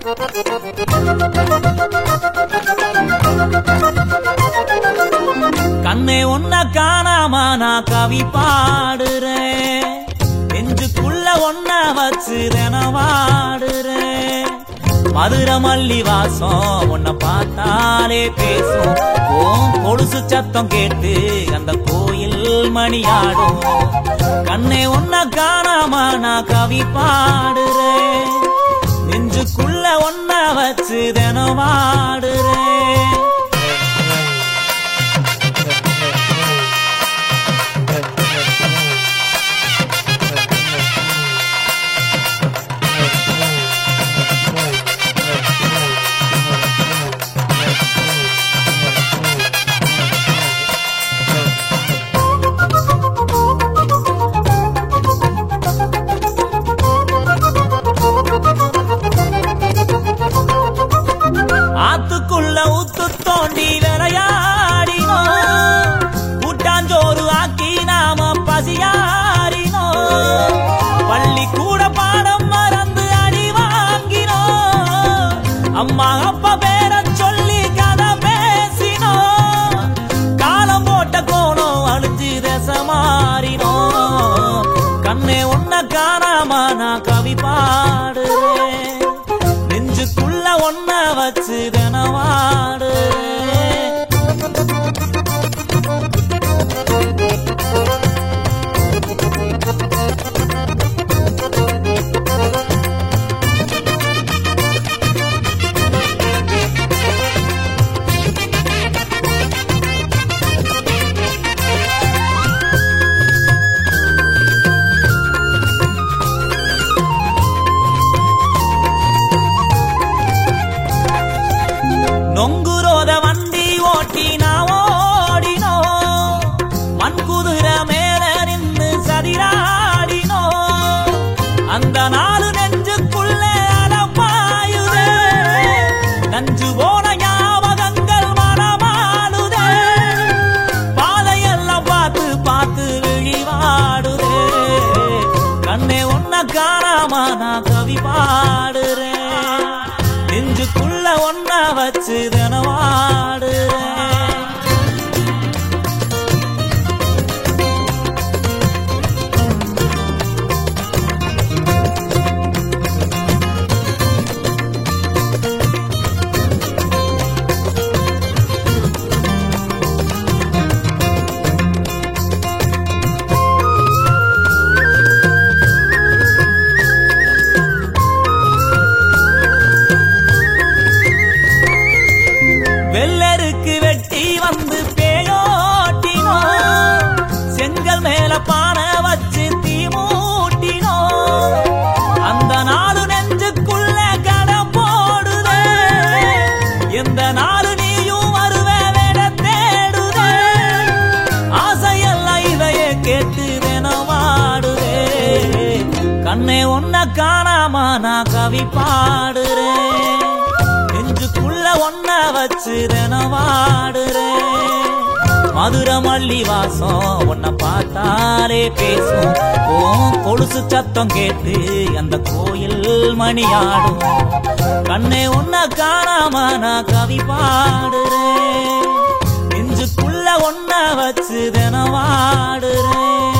கண்ணே உன்ன காணாம நான் கவி பாடுறேன் நெஞ்சுக்குள்ள ஒன்ன வச்சு தினவாடுறேன் மதுர மல்லி வாசம் உன்னை பார்த்தாலே பேசும் ஓம் கொலுசு சத்தம் கேட்டு அந்த கோயில் மணியாடும் கண்ணே உன்ன காணாம நான் கவி பாடுறேன் நெஞ்சுக்குள்ள ஒன்ன வச்சு தினவாடுறேன் ஆத்துக்குள்ள ஊத்து தோண்டி விளையாடினோம் கூட்டாஞ்சோறு ஆக்கி நாம பசியாரினோம் பள்ளி கூட பாடம் மறந்து அடி வாங்கினோம் அம்மா அப்பா பேர சொல்லி கதை பேசினோம் காலம் போட்ட கோணம் அழிஞ்சு தசை மாறினோம் கண்ணே உன்ன காணாம நான் கவி பாடுறேன் நெஞ்சுக்குள்ள ஒன்ன வச்சு தினவாடு நொங்குரோத வண்டி ஓட்டி நான் ஓடினோ மண் குதிரை மேல நின்று சதிராடினோ அந்த நாலு நெஞ்சுக்குள்ள அடப்பாயுதே நஞ்சு போன ஞாபகங்கள் மனமாளுதே பாதையெல்லாம் பார்த்து பார்த்து விழிவாடுதே கண்ணே உன்ன காணாம நான் கவி பாடுறேன் நெஞ்சுக்குள்ள ஒன்ன வச்சு தினவாடுறேன் வெள்ளருக்கு வெட்டி வந்து பேயோட்டினோ செங்கல் மேல பானை வச்சு தீ மூட்டினோ அந்த நாலு நெஞ்சுக்குள்ள கடை போடுதே எந்த நாலு நீயும் வருவே விட தேடுதே ஆசையெல்லாம் இதையே கேட்டு தினவாடுதே கண்ணே உன்ன காணாம நான் கவி பாடுறேன் நெஞ்சுக்குள்ள ஒன்ன வச்சு தினவாடுறேன் மதுர மல்லி வாசம் உன்னை பார்த்தாலே பேசும் ஓம் கொலுசு சத்தம் கேட்டு அந்த கோயில் மணியாடும் கண்ணே உன்ன காணாம நான் கவி பாடுறேன் நெஞ்சுக்குள்ள ஒன்ன வச்சு தினவாடுறேன்